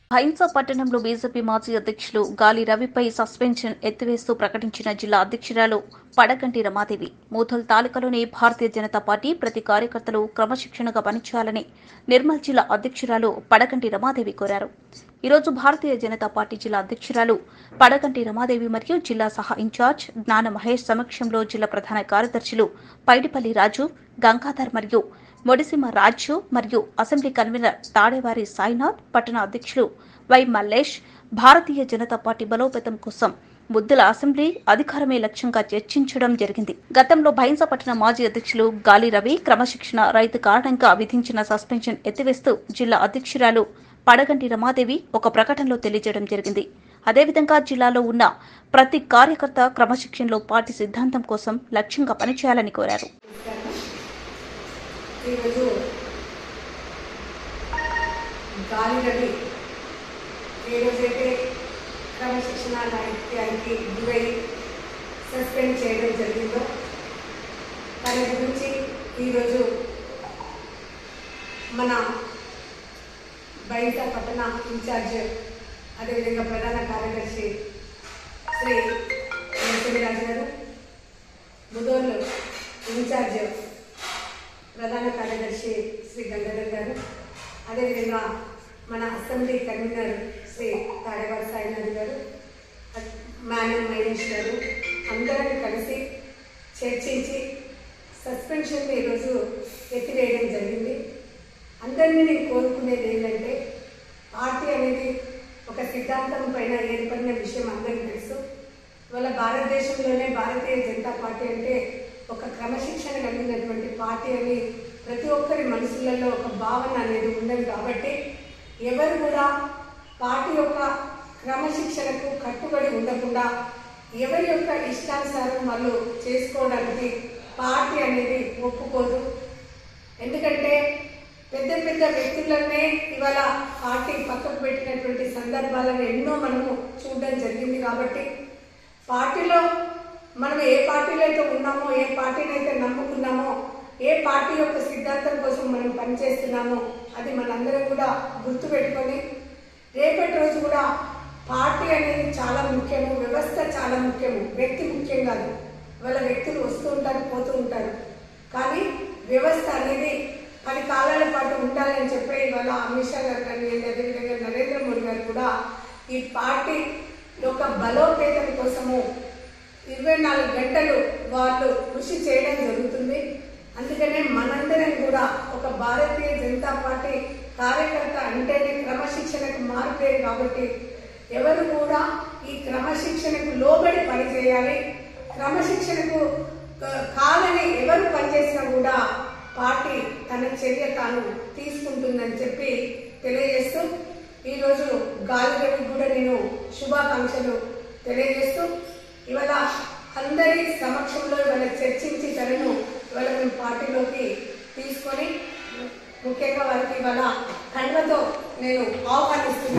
హైంసా పట్టణంలో బీజేపీ మాజీ అధ్యక్షులు గాలి రవిపై సస్పెన్షన్ ఎత్తివేస్తూ ప్రకటించిన జిల్లా అధ్యక్షురాలు పడగంటి రమాదేవి మూథల్ తాలూకాలోని భారతీయ జనతా పార్టీ ప్రతి కార్యకర్తలు క్రమశిక్షణగా పనిచేయాలని నిర్మల్ జిల్లా అధ్యక్షురాలు పడగంటి రమాదేవి కోరారు ఈరోజు భారతీయ జనతా పార్టీ జిల్లా అధ్యక్షురాలు పడగంటి రమాదేవి మరియు జిల్లా సహా ఇన్ఛార్జ్ జ్ఞాన మహేష్ సమక్షంలో జిల్లా ప్రధాన కార్యదర్శులు పైడిపల్లి రాజు గంగాధర్ మరియు మొడిసిమ రాజు మరియు అసెంబ్లీ కన్వీనర్ తాడేవారి సాయినాథ్ పట్టణ అధ్యక్షులు వై మల్లేష్ భారతీయ జనతా పార్టీ బలోపేతం కోసం ముద్దుల అసెంబ్లీ అధికారమే లక్ష్యంగా చర్చించడం జరిగింది గతంలో భైంస పట్టణ మాజీ అధ్యక్షులు గాలి రవి క్రమశిక్షణ రైతు కారణంగా విధించిన సస్పెన్షన్ ఎత్తివేస్తూ జిల్లా అధ్యక్షురాలు పడగంటి రమాదేవి ఒక ప్రకటనలో తెలియజేయడం జరిగింది అదేవిధంగా జిల్లాలో ఉన్న ప్రతి కార్యకర్త క్రమశిక్షణలో పార్టీ సిద్ధాంతం కోసం లక్ష్యంగా పనిచేయాలని కోరారు ఈరోజు గాలి రవి ఏ రోజైతే క్రమశిక్షణ నాయకునికి గురై సస్పెండ్ చేయడం జరిగిందో దాని గురించి ఈరోజు మన బయట పట్టణ ఇన్ఛార్జ్ అదేవిధంగా ప్రధాన కార్యదర్శి శ్రీ నరసింహరాజు గారు ముదోళ్ళు ఇన్ఛార్జ్ ప్రధాన కార్యదర్శి శ్రీ గంగాధర్ గారు అదేవిధంగా మన అసెంబ్లీ కన్వీనర్ శ్రీ తాడేవారి సాయినాథ్ గారు మేనన్ మహేష్ గారు అందరం కలిసి చర్చించి సస్పెన్షన్ ఈరోజు ఎత్తివేయడం జరిగింది అందరినీ నేను కోరుకునేది ఏంటంటే పార్టీ అనేది ఒక సిద్ధాంతం పైన ఏర్పడిన విషయం అందరికీ తెలుసు ఇవాళ భారతదేశంలోనే భారతీయ జనతా పార్టీ అంటే ఒక క్రమశిక్షణ కలిగినటువంటి పార్టీ అని ప్రతి ఒక్కరి మనసులలో ఒక భావన అనేది ఉన్నది కాబట్టి ఎవరు కూడా పార్టీ యొక్క క్రమశిక్షణకు కట్టుబడి ఉండకుండా ఎవరి యొక్క ఇష్టానుసారం వాళ్ళు చేసుకోవడానికి పార్టీ అనేది ఒప్పుకోదు ఎందుకంటే పెద్ద పెద్ద వ్యక్తులనే ఇవాళ పార్టీ పక్కకు పెట్టినటువంటి సందర్భాలను ఎన్నో మనము చూడడం జరిగింది కాబట్టి పార్టీలో మనం ఏ పార్టీలో అయితే ఉన్నామో ఏ పార్టీని అయితే నమ్ముకున్నామో ఏ పార్టీ యొక్క సిద్ధాంతం కోసం మనం పనిచేస్తున్నామో అది మనందరం కూడా గుర్తుపెట్టుకొని రేపటి రోజు కూడా పార్టీ అనేది చాలా ముఖ్యము వ్యవస్థ చాలా ముఖ్యము వ్యక్తి ముఖ్యం కాదు వాళ్ళ వ్యక్తులు వస్తూ ఉంటారు పోతూ ఉంటారు కానీ వ్యవస్థ అనేది పది కాలాల పాటు ఉండాలని చెప్పి ఇవాళ అమిత్ షా గారు కానీ అదేవిధంగా నరేంద్ర మోడీ గారు కూడా ఈ పార్టీ యొక్క బలోపేతం కోసము ఇరవై నాలుగు గంటలు వాళ్ళు కృషి చేయడం జరుగుతుంది అందుకనే మనందరం కూడా ఒక భారతీయ జనతా పార్టీ కార్యకర్త అంటేనే క్రమశిక్షణకు మారిపోయారు కాబట్టి ఎవరు కూడా ఈ క్రమశిక్షణకు లోబడి పనిచేయాలి క్రమశిక్షణకు ఆ, కాదని ఎవరు పనిచేసినా కూడా పార్టీ తన చర్య తాను తీసుకుంటుందని చెప్పి తెలియజేస్తూ ఈరోజు గాలి రవికి కూడా నేను శుభాకాంక్షలు తెలియజేస్తూ ఇవాళ అందరి సమక్షంలో ఇవాళ చర్చించి తనను ఇవాళ మేము పార్టీలోకి తీసుకొని ముఖ్యంగా వారికి ఇవాళ కండ్లతో నేను ఆహ్వానిస్తున్నాను